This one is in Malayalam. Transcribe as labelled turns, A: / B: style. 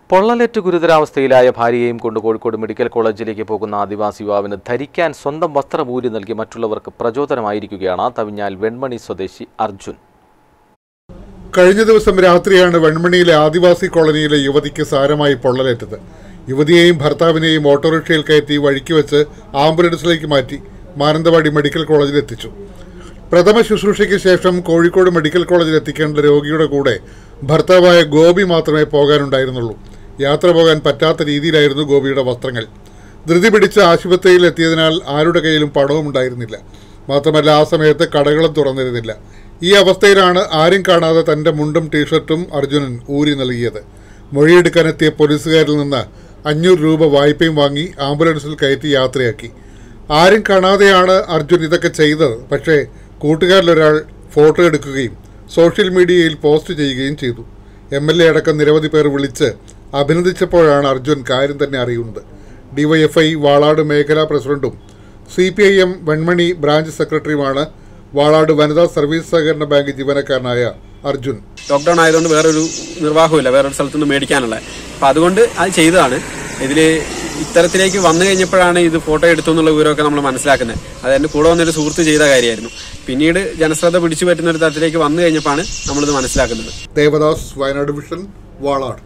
A: പൊള്ളലേറ്റ് ഗുരുതരാവസ്ഥയിലായ ഭാര്യയെയും കൊണ്ട് കോഴിക്കോട് മെഡിക്കൽ കോളേജിലേക്ക് പോകുന്ന ആദിവാസി യുവാവിന് ധരിക്കാൻ സ്വന്തം വസ്ത്രമൂരി നൽകി മറ്റുള്ളവർക്ക് പ്രചോദനമായിരിക്കുകയാണ് തവിഞ്ഞാൽ വെൺമണി സ്വദേശി അർജുൻ
B: കഴിഞ്ഞ ദിവസം രാത്രിയാണ് വെൺമണിയിലെ ആദിവാസി കോളനിയിലെ യുവതിക്ക് സാരമായി പൊള്ളലേറ്റത് യുവതിയെയും ഭർത്താവിനെയും ഓട്ടോറിക്ഷയിൽ കയറ്റി വഴിക്ക് വെച്ച് ആംബുലൻസിലേക്ക് മാറ്റി മാനന്തവാടി മെഡിക്കൽ കോളേജിൽ എത്തിച്ചു പ്രഥമ ശുശ്രൂഷയ്ക്ക് ശേഷം കോഴിക്കോട് മെഡിക്കൽ കോളേജിൽ എത്തിക്കേണ്ട രോഗിയുടെ കൂടെ ഭർത്താവായ ഗോപി മാത്രമേ പോകാനുണ്ടായിരുന്നുള്ളൂ യാത്ര പോകാൻ പറ്റാത്ത രീതിയിലായിരുന്നു ഗോപിയുടെ വസ്ത്രങ്ങൾ ധൃതി പിടിച്ച് ആശുപത്രിയിൽ എത്തിയതിനാൽ ആരുടെ കയ്യിലും പണവും ഉണ്ടായിരുന്നില്ല മാത്രമല്ല ആ സമയത്ത് കടകളും തുറന്നിരുന്നില്ല ഈ അവസ്ഥയിലാണ് ആരും കാണാതെ തന്റെ മുണ്ടും ടീഷർട്ടും അർജുനൻ ഊരി നൽകിയത് മൊഴിയെടുക്കാനെത്തിയ പോലീസുകാരിൽ നിന്ന് അഞ്ഞൂറ് രൂപ വായ്പയും വാങ്ങി ആംബുലൻസിൽ കയറ്റി യാത്രയാക്കി ആരും കാണാതെയാണ് അർജുൻ ഇതൊക്കെ ചെയ്തത് പക്ഷേ കൂട്ടുകാരിലൊരാൾ ഫോട്ടോ എടുക്കുകയും സോഷ്യൽ മീഡിയയിൽ പോസ്റ്റ് ചെയ്യുകയും ചെയ്തു എം എൽ എ അടക്കം നിരവധി പേർ വിളിച്ച് അഭിനന്ദിച്ചപ്പോഴാണ് അർജുൻ കാര്യം തന്നെ അറിയുന്നത് ഡിവൈഎഫ്ഐ വാളാട് മേഖലാ പ്രസിഡന്റും C P I M Venmani branch സെക്രട്ടറിയുമാണ് വാളാട് വനിതാ സർവീസ് സഹകരണ ബാങ്ക് ജീവനക്കാരനായ അർജുൻ
C: ലോക്ക്ഡൌൺ ആയതുകൊണ്ട് വേറൊരു നിർവാഹമില്ല വേറൊരു സ്ഥലത്ത് നിന്ന് മേടിക്കാനുള്ള അപ്പൊ അതുകൊണ്ട് അത് ചെയ്തതാണ് ഇതില് ഇത്തരത്തിലേക്ക് വന്നു കഴിഞ്ഞപ്പോഴാണ് ഇത് ഫോട്ടോ എടുത്തു എന്നുള്ള വിവരമൊക്കെ നമ്മൾ മനസ്സിലാക്കുന്നത് അത് എന്റെ കൂടെ വന്നൊരു സുഹൃത്ത് ചെയ്ത കാര്യമായിരുന്നു പിന്നീട് ജനശ്രദ്ധ പിടിച്ചു പറ്റുന്ന ഒരു തരത്തിലേക്ക് വന്നു കഴിഞ്ഞപ്പോഴാണ് നമ്മളിത് മനസ്സിലാക്കുന്നത്
B: ദേവദാസ് വയനാട് വിഷൻ വാളാട്